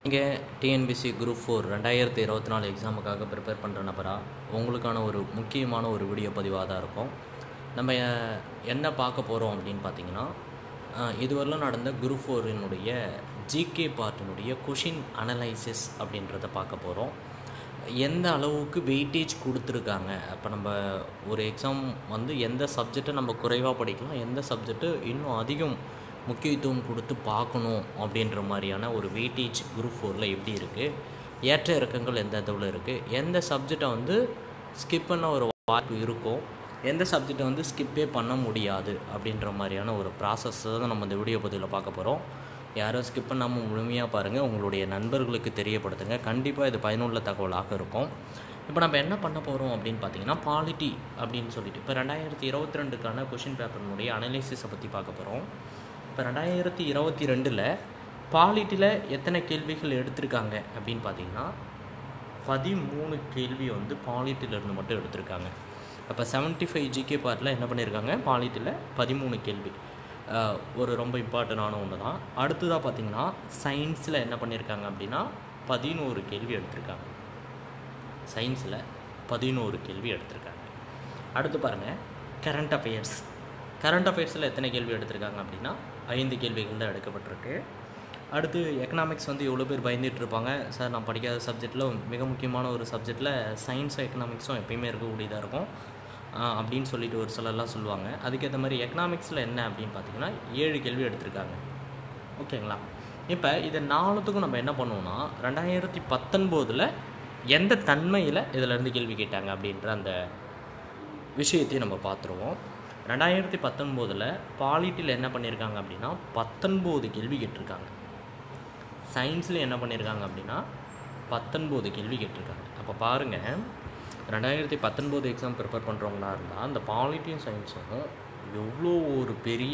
நீங்கள் TNPSC group four ரெண்டாயிரத்தி இருபத்தி நாலு எக்ஸாமுக்காக ப்ரிப்பேர் பண்ணுற நபரா உங்களுக்கான ஒரு முக்கியமான ஒரு வீடியோ பதிவாக தான் இருக்கும் நம்ம அஹ், என்ன பார்க்க போகிறோம் அப்படின்னு பார்த்தீங்கன்னா அஹ், இதுவரையிலும் நடந்த குரூப் ஃபோரினுடைய ஜிகே பார்ட்டினுடைய கொஷின் அனலைசிஸ் அப்படின்றத பார்க்க போகிறோம் எந்த அளவுக்கு வெயிட்டேஜ் கொடுத்துருக்காங்க அப்போ நம்ம ஒரு எக்ஸாம் வந்து எந்த சப்ஜெக்டை நம்ம குறைவாக படிக்கலாம் எந்த சப்ஜெக்ட்டு இன்னும் அதிகம் முக்கியத்துவம் கொடுத்து பார்க்கணும் அப்படின்ற மாதிரியான ஒரு வெயிட்டேஜ் குரூப் ஃபோரில் எப்படி இருக்குது ஏற்ற இறக்கங்கள் எந்த இடத்துல இருக்குது எந்த சப்ஜெக்டை வந்து ஸ்கிப் பண்ண ஒரு வாய்ப்பு இருக்கும் எந்த சப்ஜெக்டை வந்து ஸ்கிப்பே பண்ண முடியாது அப்படின்ற மாதிரியான ஒரு ப்ராசஸ் தான் நம்ம இந்த வீடியோ பதிவில் பார்க்க போகிறோம் யாரும் ஸ்கிப் பண்ணாமல் முழுமையாக பாருங்கள் உங்களுடைய நண்பர்களுக்கு தெரியப்படுத்துங்க கண்டிப்பாக இது பயனுள்ள தகவலாக இருக்கும் இப்போ நம்ம என்ன பண்ண போகிறோம் அப்படின்னு பார்த்தீங்கன்னா பாலிட்டி அப்படின்னு சொல்லிட்டு இப்போ ரெண்டாயிரத்தி இருபத்தி ரெண்டுக்கான கொஷின் பேப்பர்னுடைய அனலைசிஸை பற்றி பார்க்க போகிறோம் இப்போ ரெண்டாயிரத்தி இருபத்தி ரெண்டில் பாலிட்டியில் எத்தனை கேள்விகள் எடுத்திருக்காங்க அப்படின்னு பார்த்தீங்கன்னா பதிமூணு கேள்வி வந்து பாலிட்டிலேருந்து மட்டும் எடுத்திருக்காங்க அப்போ செவன்ட்டி ஃபைவ் ஜிகே பார்ட்டில் என்ன பண்ணியிருக்காங்க பாலிட்டியில் பதிமூணு கேள்வி அஹ், ஒரு ரொம்ப இம்பார்ட்டண்டான ஒன்று தான் அடுத்ததாக பார்த்தீங்கன்னா சயின்ஸில் என்ன பண்ணியிருக்காங்க அப்படின்னா பதினோரு கேள்வி எடுத்திருக்காங்க சயின்ஸில் பதினோரு கேள்வி எடுத்திருக்காங்க அடுத்து பாருங்கள் கரண்ட் அஃபேர்ஸ் கரண்ட் அஃபேர்ஸில் எத்தனை கேள்வி எடுத்திருக்காங்க அப்படின்னா ஐந்து கேள்விகள் தான் எடுக்கப்பட்டிருக்கு அடுத்து எக்கனாமிக்ஸ் வந்து எவ்வளோ பேர் பயந்துட்டு இருப்பாங்க சார் நான் படிக்காத சப்ஜெக்டில் மிக முக்கியமான ஒரு சப்ஜெக்டில் சயின்ஸும் எக்கனாமிக்ஸும் எப்பயுமே இருக்கக்கூடியதாக இருக்கும் ஆஹ் அப்படின்னு சொல்லிட்டு ஒரு சிலர்லாம் சொல்லுவாங்க அதுக்கேற்ற மாதிரி எக்கனாமிக்ஸில் என்ன அப்படின்னு பார்த்தீங்கன்னா ஏழு கேள்வி எடுத்திருக்காங்க ஓகேங்களா இப்போ இது நாலுத்துக்கும் நம்ம என்ன பண்ணுவோம்னா ரெண்டாயிரத்தி பத்தொன்பதில் எந்த தன்மையில் இதிலேருந்து கேள்வி கேட்டாங்க அப்படின்ற அந்த விஷயத்தையும் நம்ம பார்த்துருவோம் ரெண்டாயிரத்தி பத்தொன்பதில் பாலிட்டியில் என்ன பண்ணியிருக்காங்க அப்படின்னா பத்தொன்பது கேள்வி கேட்டிருக்காங்க சயின்ஸில் என்ன பண்ணியிருக்காங்க அப்படின்னா பத்தொன்பது கேள்வி கேட்டிருக்காங்க அப்போ பாருங்கள் ரெண்டாயிரத்தி பத்தொன்பது எக்ஸாம் ப்ரிப்பேர் பண்ணுறவங்களா இருந்தால் அந்த பாலிட்டியும் சயின்ஸும் எவ்வளோ ஒரு பெரிய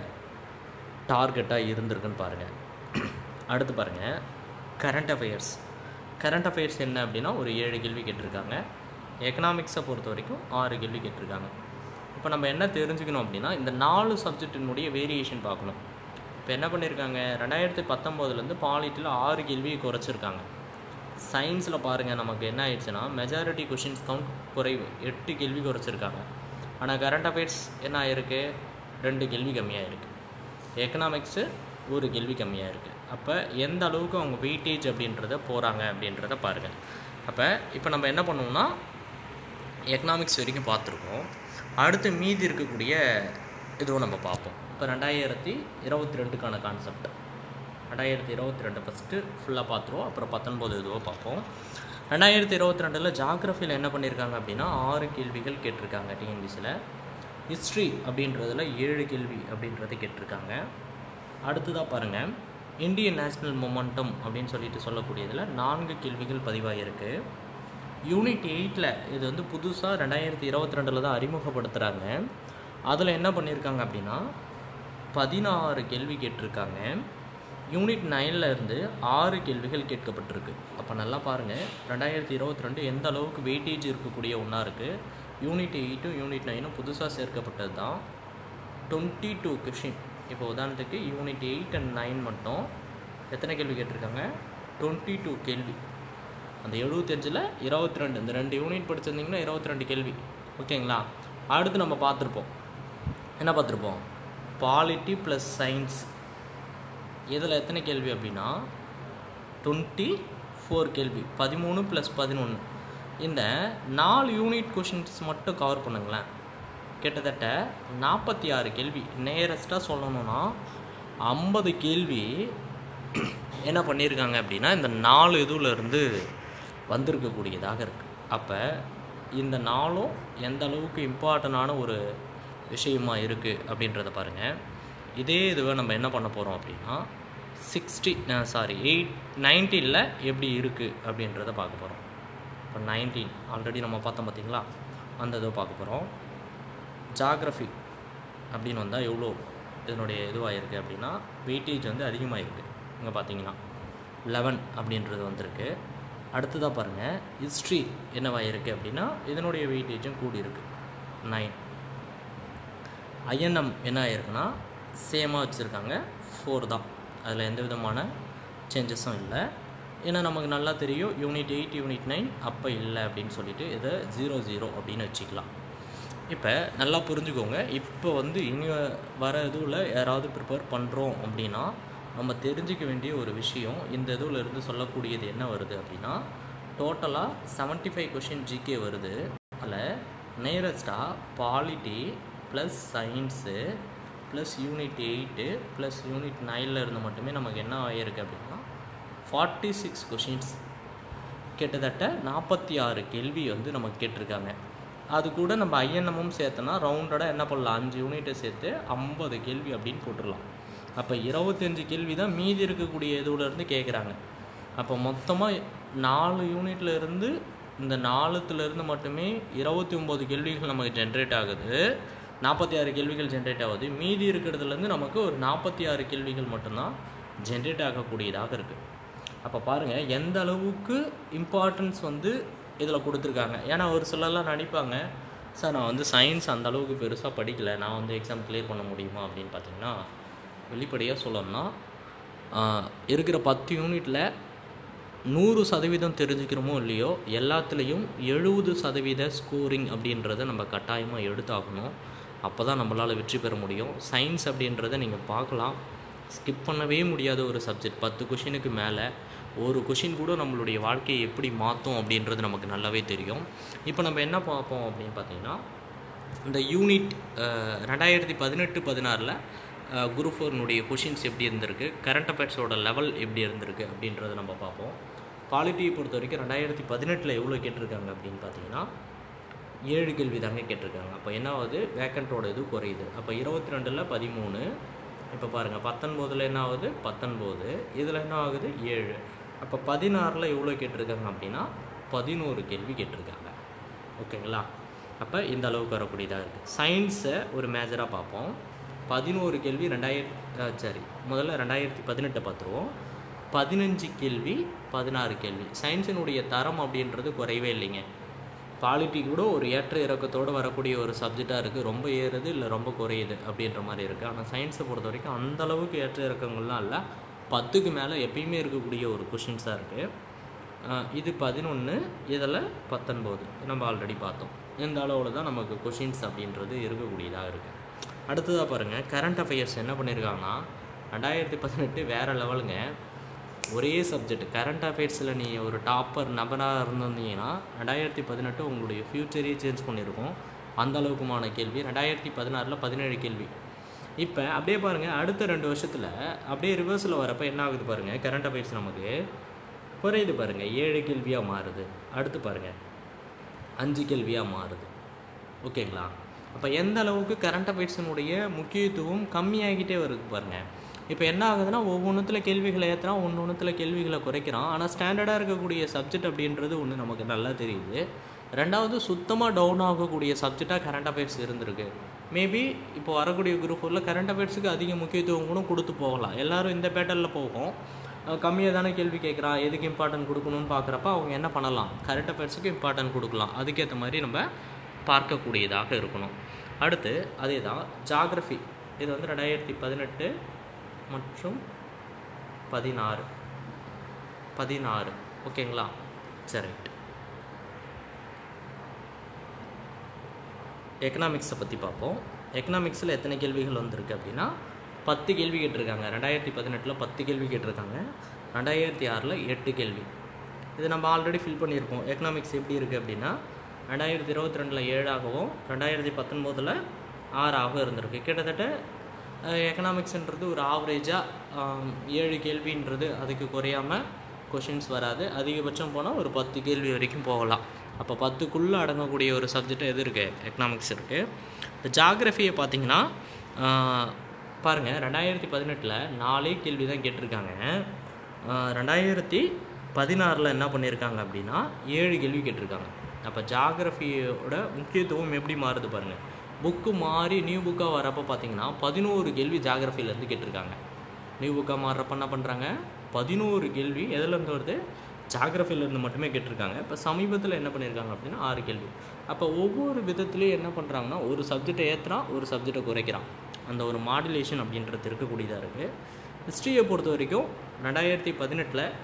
டார்கெட்டாக இருந்திருக்குன்னு பாருங்கள் அடுத்து பாருங்கள் கரண்ட் அஃபேர்ஸ் கரண்ட் அஃபேர்ஸ் என்ன அப்படின்னா ஒரு ஏழு கேள்வி கேட்டிருக்காங்க எக்கனாமிக்ஸை பொறுத்த வரைக்கும் ஆறு கேள்வி கேட்டிருக்காங்க இப்போ நம்ம என்ன தெரிஞ்சுக்கணும் அப்படின்னா இந்த நாலு சப்ஜெக்டினுடைய வேரியேஷன் பார்க்கணும் இப்போ என்ன பண்ணியிருக்காங்க ரெண்டாயிரத்தி பத்தொம்போதுலேருந்து பாலிட்டியில் ஆறு கேள்வியை குறைச்சிருக்காங்க சயின்ஸில் பாருங்கள் நமக்கு என்ன ஆயிடுச்சுன்னா மெஜாரிட்டி கொஷின்ஸ் கவுண்ட் குறைவு எட்டு கேள்வி குறைச்சிருக்காங்க ஆனால் கரண்ட் அஃபேர்ஸ் என்ன ஆயிருக்கு ரெண்டு கேள்வி கம்மியாக இருக்குது எக்கனாமிக்ஸு ஒரு கேள்வி கம்மியாக இருக்குது அப்போ எந்த அளவுக்கு அவங்க வெயிட்டேஜ் அப்படின்றத போகிறாங்க அப்படின்றத பாருங்கள் அப்போ இப்போ நம்ம என்ன பண்ணுவோம்னா எக்கனாமிக்ஸ் வரைக்கும் பார்த்துருக்கோம் அடுத்து மீதி இருக்கக்கூடிய இதுவும் நம்ம பார்ப்போம் இப்போ ரெண்டாயிரத்தி இருபத்தி ரெண்டுக்கான கான்செப்ட் ரெண்டாயிரத்தி இருபத்தி ரெண்டு ஃபஸ்ட்டு ஃபுல்லாக பார்த்துருவோம் அப்புறம் பத்தொன்பது இதுவோ பார்ப்போம் ரெண்டாயிரத்தி இருபத்தி ரெண்டில் ஜாகிரஃபியில் என்ன பண்ணியிருக்காங்க அப்படின்னா ஆறு கேள்விகள் கேட்டிருக்காங்க டிஎன்பிசியில் ஹிஸ்ட்ரி அப்படின்றதுல ஏழு கேள்வி அப்படின்றத கேட்டிருக்காங்க அடுத்ததாக பாருங்கள் இந்தியன் நேஷ்னல் மொமெண்டம் அப்படின்னு சொல்லிட்டு சொல்லக்கூடியதில் நான்கு கேள்விகள் பதிவாகிருக்கு யூனிட் எயிட்டில் இது வந்து புதுசாக ரெண்டாயிரத்தி இருபத்தி ரெண்டில் தான் அறிமுகப்படுத்துகிறாங்க அதில் என்ன பண்ணியிருக்காங்க அப்படின்னா பதினாறு கேள்வி கேட்டிருக்காங்க யூனிட் நைனில் இருந்து ஆறு கேள்விகள் கேட்கப்பட்டிருக்கு அப்போ நல்லா பாருங்கள் ரெண்டாயிரத்தி இருபத்தி ரெண்டு எந்த அளவுக்கு வெயிட்டேஜ் இருக்கக்கூடிய ஒன்றா இருக்குது யூனிட் எயிட்டும் யூனிட் நைனும் புதுசாக சேர்க்கப்பட்டது தான் டுவெண்ட்டி டூ கொஷின் இப்போ உதாரணத்துக்கு யூனிட் எயிட் அண்ட் நைன் மட்டும் எத்தனை கேள்வி கேட்டிருக்காங்க டுவெண்ட்டி டூ கேள்வி அந்த எழுபத்தஞ்சில் இருபத்தி ரெண்டு இந்த ரெண்டு யூனிட் படிச்சிருந்தீங்கன்னா இருபத்தி ரெண்டு கேள்வி ஓகேங்களா அடுத்து நம்ம பார்த்துருப்போம் என்ன பார்த்துருப்போம் பாலிட்டி ப்ளஸ் சயின்ஸ் இதில் எத்தனை கேள்வி அப்படின்னா டுவெண்ட்டி ஃபோர் கேள்வி பதிமூணு ப்ளஸ் பதினொன்று இந்த நாலு யூனிட் கொஷின்ஸ் மட்டும் கவர் பண்ணுங்களேன் கிட்டத்தட்ட நாற்பத்தி ஆறு கேள்வி நேரஸ்ட்டாக சொல்லணும்னா ஐம்பது கேள்வி என்ன பண்ணியிருக்காங்க அப்படின்னா இந்த நாலு இதுல இருந்து வந்திருக்கக்கூடியதாக இருக்குது அப்போ இந்த நாளும் எந்த அளவுக்கு இம்பார்ட்டண்டான ஒரு விஷயமா இருக்குது அப்படின்றத பாருங்கள் இதே இதுவை நம்ம என்ன பண்ண போகிறோம் அப்படின்னா சிக்ஸ்டி சாரி எயிட் நைன்டீனில் எப்படி இருக்குது அப்படின்றத பார்க்க போகிறோம் இப்போ நைன்டீன் ஆல்ரெடி நம்ம பார்த்தோம் பார்த்தீங்களா அந்த இதை பார்க்க போகிறோம் ஜாகிரஃபி அப்படின்னு வந்தால் எவ்வளோ இதனுடைய இதுவாக இருக்குது அப்படின்னா வெயிட்டேஜ் வந்து அதிகமாக இருக்குது இங்கே பார்த்தீங்கன்னா லெவன் அப்படின்றது வந்திருக்கு அடுத்ததாக பாருங்கள் ஹிஸ்ட்ரி என்னவாக இருக்குது அப்படின்னா இதனுடைய வெயிட்டேஜும் கூடி இருக்குது நைன் ஐஎன்எம் என்ன ஆயிருக்குன்னா சேமாக வச்சுருக்காங்க ஃபோர் தான் அதில் எந்த விதமான சேஞ்சஸும் இல்லை ஏன்னா நமக்கு நல்லா தெரியும் யூனிட் எயிட் யூனிட் நைன் அப்போ இல்லை அப்படின்னு சொல்லிட்டு இதை ஜீரோ ஜீரோ அப்படின்னு வச்சுக்கலாம் இப்போ நல்லா புரிஞ்சுக்கோங்க இப்போ வந்து இனி வர இதுவில் யாராவது ப்ரிப்பேர் பண்ணுறோம் அப்படின்னா நம்ம தெரிஞ்சுக்க வேண்டிய ஒரு விஷயம் இந்த இதுவில் இருந்து சொல்லக்கூடியது என்ன வருது அப்படின்னா டோட்டலாக 75 ஃபைவ் கொஷின் ஜிகே வருது அதில் நேரஸ்டாக polity plus science plus unit eight plus unit நைனில் இருந்து மட்டுமே நமக்கு என்ன ஆகிருக்கு அப்படின்னா ஃபார்ட்டி சிக்ஸ் கொஷின்ஸ் கிட்டத்தட்ட நாற்பத்தி ஆறு கேள்வி வந்து நமக்கு கேட்டிருக்காங்க அது கூட நம்ம ஐஎன்எம்மும் சேர்த்தோன்னா ரவுண்டடாக என்ன பண்ணலாம் அஞ்சு யூனிட்டை சேர்த்து ஐம்பது கேள்வி அப்படின்னு போட்டுடலாம் அப்போ இருபத்தஞ்சு கேள்வி தான் மீதி இருக்கக்கூடிய இதுலேருந்து கேட்குறாங்க அப்போ மொத்தமாக நாலு யூனிட்ல இருந்து இந்த நாலுத்துலேருந்து மட்டுமே இருபத்தி ஒம்பது கேள்விகள் நமக்கு ஜென்ரேட் ஆகுது நாற்பத்தி ஆறு கேள்விகள் ஜென்ரேட் ஆகுது மீதி இருக்கிறதுலேருந்து நமக்கு ஒரு நாற்பத்தி ஆறு கேள்விகள் மட்டும்தான் ஜென்ரேட் ஆகக்கூடியதாக இருக்குது அப்போ பாருங்கள் எந்த அளவுக்கு இம்பார்ட்டன்ஸ் வந்து இதில் கொடுத்துருக்காங்க ஏன்னா ஒரு சிலர்லாம் நினைப்பாங்க சார் நான் வந்து சயின்ஸ் அந்த அளவுக்கு பெருசாக படிக்கலை நான் வந்து எக்ஸாம் கிளியர் பண்ண முடியுமா அப்படின்னு பார்த்தீங்கன்னா வெளிப்படையாக சொல்லணும்னா ஆஹ், இருக்கிற பத்து யூனிட்டில் நூறு சதவீதம் தெரிஞ்சுக்கிறோமோ இல்லையோ எல்லாத்துலேயும் எழுபது சதவீத ஸ்கோரிங் அப்படின்றத நம்ம கட்டாயமாக எடுத்தாகணும் அப்போ தான் நம்மளால் வெற்றி பெற முடியும் சயின்ஸ் அப்படின்றத நீங்கள் பார்க்கலாம் ஸ்கிப் பண்ணவே முடியாத ஒரு சப்ஜெக்ட் பத்து கொஷினுக்கு மேலே ஒரு கொஷின் கூட நம்மளுடைய வாழ்க்கையை எப்படி மாற்றும் அப்படின்றது நமக்கு நல்லாவே தெரியும் இப்போ நம்ம என்ன பார்ப்போம் அப்படின்னு பார்த்தீங்கன்னா இந்த யூனிட் அஹ், ரெண்டாயிரத்தி பதினெட்டு பதினாறில் குரு ஃபோர்னுடைய கொஷின்ஸ் எப்படி இருந்திருக்கு கரண்ட் அஃபேர்ஸோட லெவல் எப்படி இருந்திருக்கு அப்படின்றத நம்ம பார்ப்போம் பாலிட்டியை பொறுத்த வரைக்கும் ரெண்டாயிரத்தி பதினெட்டில் எவ்வளோ கேட்டிருக்காங்க அப்படின்னு பார்த்தீங்கன்னா ஏழு கேள்வி தாங்க கேட்டிருக்காங்க அப்போ என்ன ஆகுது வேக்கண்ட்டோட இது குறையுது அப்போ இருபத்தி ரெண்டில் பதிமூணு இப்போ பாருங்கள் பத்தொன்பதில் என்ன ஆகுது பத்தொன்பது இதில் என்ன ஆகுது ஏழு அப்போ பதினாறில் எவ்வளோ கேட்டிருக்காங்க அப்படின்னா பதினோரு கேள்வி கேட்டிருக்காங்க ஓகேங்களா அப்போ இந்த அளவுக்கு வரக்கூடியதாக இருக்குது சயின்ஸை ஒரு மேஜராக பார்ப்போம் பதினோரு கேள்வி ரெண்டாயிரத்தி சரி முதல்ல ரெண்டாயிரத்தி பதினெட்டை பார்த்துருவோம் பதினஞ்சு கேள்வி பதினாறு கேள்வி சயின்ஸினுடைய தரம் அப்படின்றது குறையவே இல்லைங்க பாலிட்டி கூட ஒரு ஏற்ற இறக்கத்தோடு வரக்கூடிய ஒரு சப்ஜெக்டாக இருக்குது ரொம்ப ஏறுது இல்லை ரொம்ப குறையுது அப்படின்ற மாதிரி இருக்குது ஆனால் சயின்ஸை பொறுத்த வரைக்கும் அந்த அளவுக்கு ஏற்ற இறக்கங்கள்லாம் இல்லை பத்துக்கு மேலே எப்பயுமே இருக்கக்கூடிய ஒரு கொஷின்ஸாக இருக்குது இது பதினொன்று இதில் பத்தொன்பது நம்ம ஆல்ரெடி பார்த்தோம் இந்த அளவில் தான் நமக்கு கொஷின்ஸ் அப்படின்றது இருக்கக்கூடியதாக இருக்குது அடுத்ததாக பாருங்கள் கரண்ட் அஃபேர்ஸ் என்ன பண்ணியிருக்காங்கன்னா ரெண்டாயிரத்தி பதினெட்டு வேறு லெவலுங்க ஒரே சப்ஜெக்ட் கரண்ட் அஃபேர்ஸில் நீ ஒரு டாப்பர் நபராக இருந்திருந்தீங்கன்னா ரெண்டாயிரத்தி பதினெட்டு உங்களுடைய ஃப்யூச்சரையே சேஞ்ச் பண்ணியிருக்கோம் அந்த அளவுக்குமான கேள்வி ரெண்டாயிரத்தி பதினாறில் பதினேழு கேள்வி இப்போ அப்படியே பாருங்கள் அடுத்த ரெண்டு வருஷத்தில் அப்படியே ரிவர்ஸில் வரப்போ என்ன ஆகுது பாருங்கள் கரண்ட் அஃபேர்ஸ் நமக்கு குறையுது பாருங்கள் ஏழு கேள்வியாக மாறுது அடுத்து பாருங்கள் அஞ்சு கேள்வியாக மாறுது ஓகேங்களா அப்போ எந்த அளவுக்கு கரண்ட் அஃபேர்ஸினுடைய முக்கியத்துவம் கம்மியாகிட்டே வருது பாருங்கள் இப்போ என்ன ஆகுதுன்னா ஒவ்வொன்றுத்தில் கேள்விகளை ஏற்றுனா ஒன்று ஒன்றுத்தில் கேள்விகளை குறைக்கிறான் ஆனால் ஸ்டாண்டர்டாக இருக்கக்கூடிய சப்ஜெக்ட் அப்படின்றது ஒன்று நமக்கு நல்லா தெரியுது ரெண்டாவது சுத்தமாக டவுன் ஆகக்கூடிய சப்ஜெக்டாக கரண்ட் அஃபேர்ஸ் இருந்திருக்கு மேபி இப்போ வரக்கூடிய குரூப் ஃபோரில் கரண்ட் அஃபேர்ஸுக்கு அதிக முக்கியத்துவம் கூட கொடுத்து போகலாம் எல்லாரும் இந்த பேட்டர்னில் போகும் கம்மியாக தானே கேள்வி கேட்குறான் எதுக்கு இம்பார்ட்டன்ட் கொடுக்கணும்னு பார்க்குறப்ப அவங்க என்ன பண்ணலாம் கரண்ட் அஃபேர்ஸுக்கு இம்பார்ட்டன்ட் கொடுக்கலாம் அதுக்கேற்ற மாதிரி நம்ம பார்க்கக்கூடியதாக இருக்கணும் அடுத்து அதே தான் ஜாகிரஃபி இது வந்து ரெண்டாயிரத்தி பதினெட்டு மற்றும் பதினாறு பதினாறு ஓகேங்களா சரி எக்கனாமிக்ஸை பற்றி பார்ப்போம் எக்கனாமிக்ஸில் எத்தனை கேள்விகள் வந்திருக்கு அப்படின்னா பத்து கேள்வி கேட்டிருக்காங்க ரெண்டாயிரத்தி பதினெட்டில் பத்து கேள்வி கேட்டிருக்காங்க ரெண்டாயிரத்தி ஆறில் எட்டு கேள்வி இது நம்ம ஆல்ரெடி ஃபில் பண்ணியிருப்போம் எக்கனாமிக்ஸ் எப்படி இருக்குது அப்படின்னா ரெண்டாயிரத்தி இருபத்தி ரெண்டில் ஏழாகவும் ரெண்டாயிரத்தி பத்தொம்போதில் ஆறாகவும் இருந்திருக்கு கிட்டத்தட்ட எக்கனாமிக்ஸ்ன்றது ஒரு ஆவரேஜாக ஏழு கேள்வின்றது அதுக்கு குறையாமல் கொஷின்ஸ் வராது அதிகபட்சம் போனால் ஒரு பத்து கேள்வி வரைக்கும் போகலாம் அப்போ பத்துக்குள்ளே அடங்கக்கூடிய ஒரு சப்ஜெக்ட் எது இருக்குது எக்கனாமிக்ஸ் இருக்குது இந்த ஜாகிரஃபியை பார்த்தீங்கன்னா பாருங்கள் ரெண்டாயிரத்தி பதினெட்டில் நாலே கேள்வி தான் கேட்டிருக்காங்க ஆஹ் ரெண்டாயிரத்தி பதினாறில் என்ன பண்ணியிருக்காங்க அப்படின்னா ஏழு கேள்வி கேட்டிருக்காங்க அப்போ ஜாகிரஃபியோட முக்கியத்துவம் எப்படி மாறுது பாருங்கள் புக்கு மாறி நியூ புக்காக வரப்போ பார்த்தீங்கன்னா பதினோரு கேள்வி ஜாகிரஃபிலேருந்து கேட்டிருக்காங்க நியூ புக்காக மாறுறப்ப என்ன பண்ணுறாங்க பதினோரு கேள்வி எதுலேருந்து வருது ஜாகிரஃபிலேருந்து மட்டுமே கேட்டிருக்காங்க இப்போ சமீபத்தில் என்ன பண்ணியிருக்காங்க அப்படின்னா ஆறு கேள்வி அப்போ ஒவ்வொரு விதத்துலேயும் என்ன பண்ணுறாங்கன்னா ஒரு சப்ஜெக்டை ஏற்றுறான் ஒரு சப்ஜெக்டை குறைக்கிறான் அந்த ஒரு மாடுலேஷன் அப்படின்றது இருக்கக்கூடியதாக இருக்குது ஹிஸ்ட்ரியை பொறுத்த வரைக்கும் ரெண்டாயிரத்தி பதினெட்டில்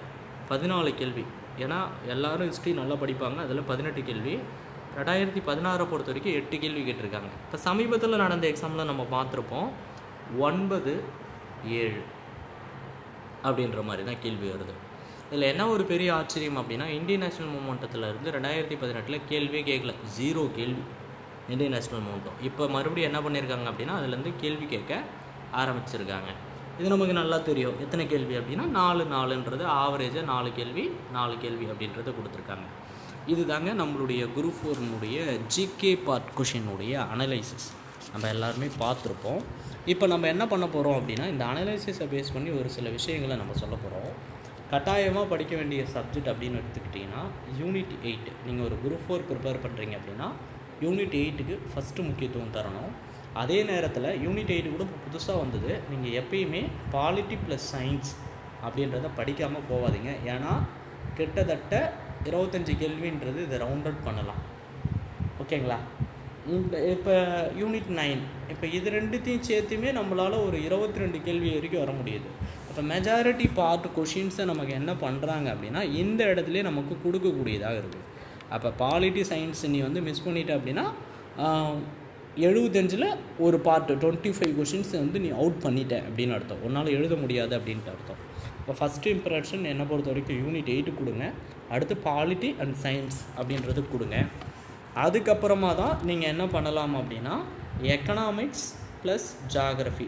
பதினாலு கேள்வி ஏன்னா எல்லாரும் ஹிஸ்ட்ரி நல்லா படிப்பாங்க அதில் பதினெட்டு கேள்வி ரெண்டாயிரத்தி பதினாறை பொறுத்த வரைக்கும் எட்டு கேள்வி கேட்டிருக்காங்க இப்போ சமீபத்தில் நடந்த எக்ஸாமில் நம்ம பார்த்துருப்போம் ஒன்பது ஏழு அப்படின்ற மாதிரி தான் கேள்வி வருது இதில் என்ன ஒரு பெரிய ஆச்சரியம் அப்படின்னா இந்தியன் நேஷனல் மூமெண்டத்தில் இருந்து ரெண்டாயிரத்தி பதினெட்டில் கேள்வியே கேட்கல ஜீரோ கேள்வி இந்தியன் நேஷனல் மூமெண்டம் இப்போ மறுபடியும் என்ன பண்ணியிருக்காங்க அப்படின்னா அதுலேருந்து கேள்வி கேட்க ஆரம்பிச்சிருக்காங்க இது நமக்கு நல்லா தெரியும் எத்தனை கேள்வி அப்படின்னா நாலு நாலுன்றது ஆவரேஜாக நாலு கேள்வி நாலு கேள்வி அப்படின்றத கொடுத்துருக்காங்க இதுதாங்க நம்மளுடைய குரூப் ஃபோர்னுடைய ஜிகே பார்ட் கொஷினுடைய அனலைசிஸ் நம்ம எல்லாருமே பார்த்துருப்போம் இப்போ நம்ம என்ன பண்ண போகிறோம் அப்படின்னா இந்த அனலைசிஸை பேஸ் பண்ணி ஒரு சில விஷயங்களை நம்ம சொல்ல போகிறோம் கட்டாயமாக படிக்க வேண்டிய சப்ஜெக்ட் அப்படின்னு எடுத்துக்கிட்டிங்கன்னா யூனிட் எயிட் நீங்கள் ஒரு குரூப் ஃபோர் ப்ரிப்பேர் பண்ணுறீங்க அப்படின்னா யூனிட் எயிட்டுக்கு ஃபஸ்ட்டு முக்கியத்துவம் தரணும் அதே நேரத்தில் யூனிட் எயிட் கூட இப்போ புதுசாக வந்தது நீங்கள் எப்பயுமே பாலிட்டி ப்ளஸ் சயின்ஸ் அப்படின்றத படிக்காமல் போகாதீங்க ஏன்னா கிட்டத்தட்ட இருபத்தஞ்சி கேள்வின்றது இதை ரவுண்ட் அவுட் பண்ணலாம் ஓகேங்களா இந்த இப்போ யூனிட் நைன் இப்போ இது ரெண்டுத்தையும் சேர்த்துமே நம்மளால் ஒரு இருபத்தி ரெண்டு கேள்வி வரைக்கும் வர முடியுது அப்போ மெஜாரிட்டி பார்ட் கொஷின்ஸை நமக்கு என்ன பண்ணுறாங்க அப்படின்னா இந்த இடத்துலையே நமக்கு கொடுக்கக்கூடியதாக இருக்குது அப்போ பாலிட்டி சயின்ஸ் நீ வந்து மிஸ் பண்ணிட்ட அப்படின்னா எழுபத்தஞ்சில் ஒரு பார்ட்டு டுவெண்ட்டி ஃபைவ் கொஷின்ஸ் வந்து நீ அவுட் பண்ணிட்ட அப்படின்னு அர்த்தம் உன்னால் எழுத முடியாது அப்படின்ட்டு அர்த்தம் இப்போ ஃபஸ்ட்டு இம்ப்ரெஷன் என்னை பொறுத்த வரைக்கும் யூனிட் எயிட்டு கொடுங்க அடுத்து பாலிட்டி அண்ட் சயின்ஸ் அப்படின்றது கொடுங்க அதுக்கப்புறமா தான் நீங்கள் என்ன பண்ணலாம் அப்படின்னா எக்கனாமிக்ஸ் ப்ளஸ் ஜாகிரஃபி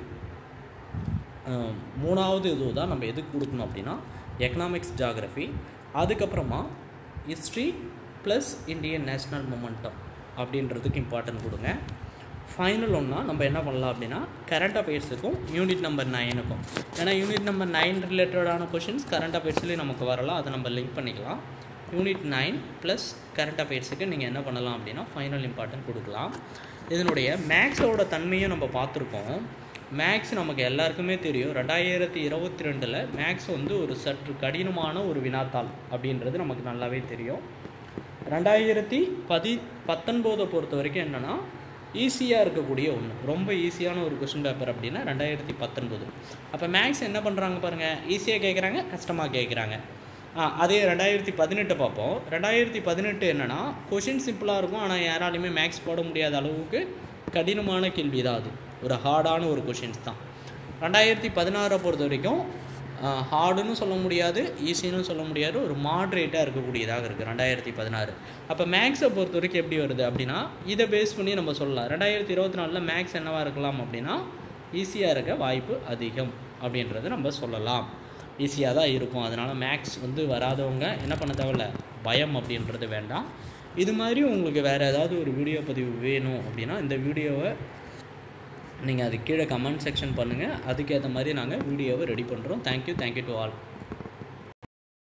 மூணாவது இது தான் நம்ம எதுக்கு கொடுக்கணும் அப்படின்னா எக்கனாமிக்ஸ் ஜாகிரஃபி அதுக்கப்புறமா history plus Indian national momentum அப்படின்றதுக்கு இம்பார்ட்டன்ட் கொடுங்க ஃபைனல் ஒன்றா நம்ம என்ன பண்ணலாம் அப்படின்னா கரண்ட் அஃபேர்ஸுக்கும் யூனிட் நம்பர் நைனுக்கும் ஏன்னா யூனிட் நம்பர் நைன் ரிலேட்டடான கொஷின்ஸ் கரண்ட் அஃபேர்ஸ்லேயும் நமக்கு வரலாம் அதை நம்ம லிங்க் பண்ணிக்கலாம் யூனிட் நைன் ப்ளஸ் கரண்ட் அஃபேர்ஸுக்கு நீங்கள் என்ன பண்ணலாம் அப்படின்னா ஃபைனல் இம்பார்ட்டன்ட் கொடுக்கலாம் இதனுடைய மேக்ஸோட தன்மையும் நம்ம பார்த்துருக்கோம் மேக்ஸ் நமக்கு எல்லாருக்குமே தெரியும் ரெண்டாயிரத்தி இருபத்தி ரெண்டில் மேக்ஸ் வந்து ஒரு சற்று கடினமான ஒரு வினாத்தாள் அப்படின்றது நமக்கு நல்லாவே தெரியும் ரெண்டாயிரத்தி பதி பத்தொன்பதை பொறுத்த வரைக்கும் என்னென்னா ஈஸியாக இருக்கக்கூடிய ஒன்று ரொம்ப ஈஸியான ஒரு கொஷின் பேப்பர் அப்படின்னா ரெண்டாயிரத்தி பத்தொன்பது அப்போ மேக்ஸ் என்ன பண்ணுறாங்க பாருங்கள் ஈஸியாக கேட்குறாங்க கஷ்டமாக கேட்குறாங்க அதே ரெண்டாயிரத்தி பதினெட்டு பார்ப்போம் ரெண்டாயிரத்தி பதினெட்டு என்னென்னா கொஷின் சிம்பிளாக இருக்கும் ஆனால் யாராலையுமே மேக்ஸ் போட முடியாத அளவுக்கு கடினமான கேள்வி தான் அது ஒரு ஹார்டான ஒரு கொஷின்ஸ் தான் ரெண்டாயிரத்தி பதினாறை பொறுத்த வரைக்கும் ஹார்டுன்னு சொல்ல முடியாது ஈஸின்னு சொல்ல முடியாது ஒரு மாட்ரேட்டாக இருக்கக்கூடியதாக இருக்குது ரெண்டாயிரத்தி பதினாறு அப்போ மேக்ஸை பொறுத்த வரைக்கும் எப்படி வருது அப்படின்னா இதை பேஸ் பண்ணி நம்ம சொல்லலாம் ரெண்டாயிரத்தி இருபத்தி நாலில் மேக்ஸ் என்னவாக இருக்கலாம் அப்படின்னா ஈஸியாக இருக்க வாய்ப்பு அதிகம் அப்படின்றத நம்ம சொல்லலாம் ஈஸியாக தான் இருக்கும் அதனால் மேக்ஸ் வந்து வராதவங்க என்ன பண்ண தேவையில்ல பயம் அப்படின்றது வேண்டாம் இது மாதிரி உங்களுக்கு வேறு ஏதாவது ஒரு வீடியோ பதிவு வேணும் அப்படின்னா இந்த வீடியோவை நீங்கள் அது கீழே கமெண்ட் செக்ஷன் பண்ணுங்கள் அதுக்கேற்ற மாதிரி நாங்கள் வீடியோவை ரெடி பண்ணுறோம் தேங்க்யூ தேங்க்யூ டு ஆல்